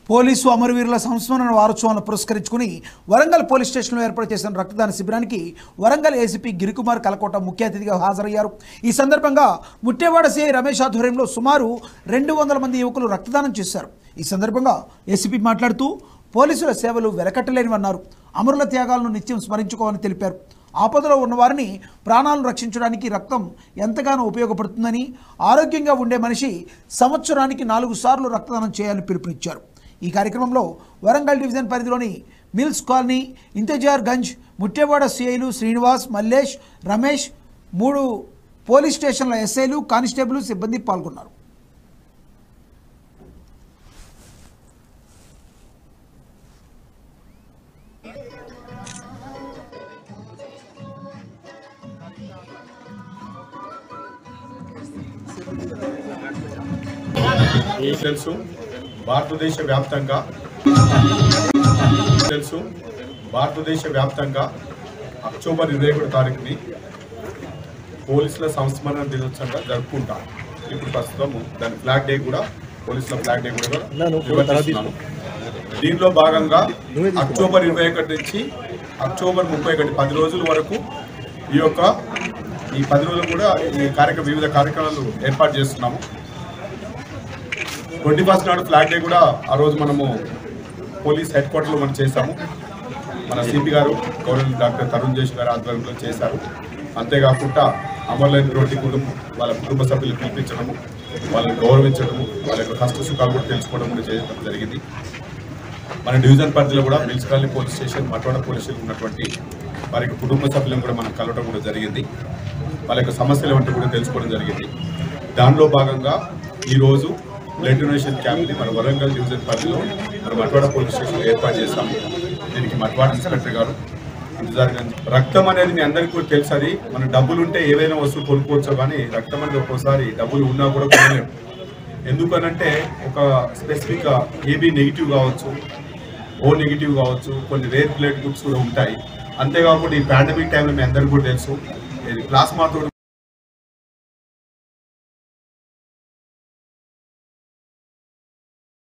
police అమరవీరుల సంస్మరణ వారోత్సవాలను పురస్కరించుకుని వరంగల్ పోలీస్ స్టేషన్లో ఏర్పాటు చేసిన రక్తదాన శిబిరానికి వరంగల్ ఏసీపీ గిరికుమార్ కలకోట ముఖ్య అతిథిగా హాజరయ్యారు ఈ సందర్భంగా ముట్టేవాడ సిఐ రమేష్ ఆధ్వర్యంలో సుమారు రెండు వందల మంది యువకులు రక్తదానం చేశారు ఈ సందర్భంగా ఏసీపీ మాట్లాడుతూ పోలీసుల సేవలు వెలకట్టలేనివన్నారు అమరుల త్యాగాలను నిత్యం స్మరించుకోవాలని తెలిపారు ఆపదలో ఉన్నవారిని ప్రాణాలను రక్షించడానికి రక్తం ఎంతగానో ఉపయోగపడుతుందని ఆరోగ్యంగా ఉండే మనిషి సంవత్సరానికి నాలుగు సార్లు రక్తదానం చేయాలని పిలుపునిచ్చారు ఈ కార్యక్రమంలో వరంగల్ డివిజన్ పరిధిలోని మిల్స్ కాలనీ ఇంతజార్ గంజ్ ముట్టేవాడ సిఐలు శ్రీనివాస్ మల్లేష్ రమేష్ మూడు పోలీస్ స్టేషన్ల ఎస్ఐలు కానిస్టేబుల్ సిబ్బంది పాల్గొన్నారు మీకు తెలుసు భారతదేశ వ్యాప్తంగా తెలుసు భారతదేశ వ్యాప్తంగా అక్టోబర్ ఇరవై ఒకటి తారీఖుని పోలీసుల సంస్మరణ దినోత్సవంగా జరుపుకుంటాం ఇప్పుడు ప్రస్తుతం దాని ఫ్లాగ్ డే కూడా పోలీసుల ఫ్లాగ్ డే కూడా నిర్వహిస్తున్నాము దీనిలో భాగంగా అక్టోబర్ ఇరవై ఒకటి నుంచి అక్టోబర్ ముప్పై ఒకటి పది రోజుల వరకు ఈ యొక్క ఈ పది రోజులు కూడా ఈ కార్యక్రమం వివిధ కార్యక్రమాలు ఏర్పాటు చేస్తున్నాము ట్వంటీ ఫస్ట్ నాడు ఫ్లాగ్ డే కూడా ఆ రోజు మనము పోలీస్ హెడ్ క్వార్టర్లో మనం చేశాము మన సిపి గారు గౌరవ డాక్టర్ తరుణ్ జేష్ గారు ఆధ్వర్యంలో చేశారు అంతేకాకుండా అమర్లైన్ రోడ్డి కుటుంబం వాళ్ళ కుటుంబ సభ్యులు పిలిపించడము వాళ్ళని గౌరవించడము వాళ్ళ యొక్క కష్ట సుఖాలు కూడా తెలుసుకోవడం కూడా చేయడం జరిగింది మన డివిజన్ పరిధిలో కూడా mills colony police station Matwada police station ఉన్నటువంటి వారి యొక్క కుటుంబ సభ్యులను కూడా మనం కలవడం కూడా జరిగింది వాళ్ళ యొక్క సమస్యలు ఏమంటే కూడా తెలుసుకోవడం జరిగింది దానిలో భాగంగా ఈరోజు బ్లడ్ డొనేషన్ క్యాంప్ని మన వరంగల్ డివిజన్ పరిధిలో మన మట్వాడ పోలీస్ స్టేషన్ ఏర్పాటు చేశాము దీనికి మట్వాడ ఇన్స్పెక్టర్ గారు ఇంతజార్ గంజ్ రక్తం అనేది మీ అందరికీ కూడా తెలుసు అది మన డబ్బులు ఉంటే ఏదైనా వస్తువు కొనుక్కోవచ్చు కానీ రక్తం అనేది ఒక్కోసారి డబ్బులు ఉన్నా కూడా కొనలేము ఎందుకనంటే ఒక స్పెసిఫిక్ ఏబీ నెగిటివ్ కావచ్చు ఓ నెగిటివ్ కావచ్చు కొన్ని రేర్ బ్లడ్ గ్రూప్స్ కూడా ఉంటాయి అంతేకాకుండా ఈ పాండమిక్ టైంలో మీ అందరికీ కూడా తెలుసు ఇది ప్లాస్మాతో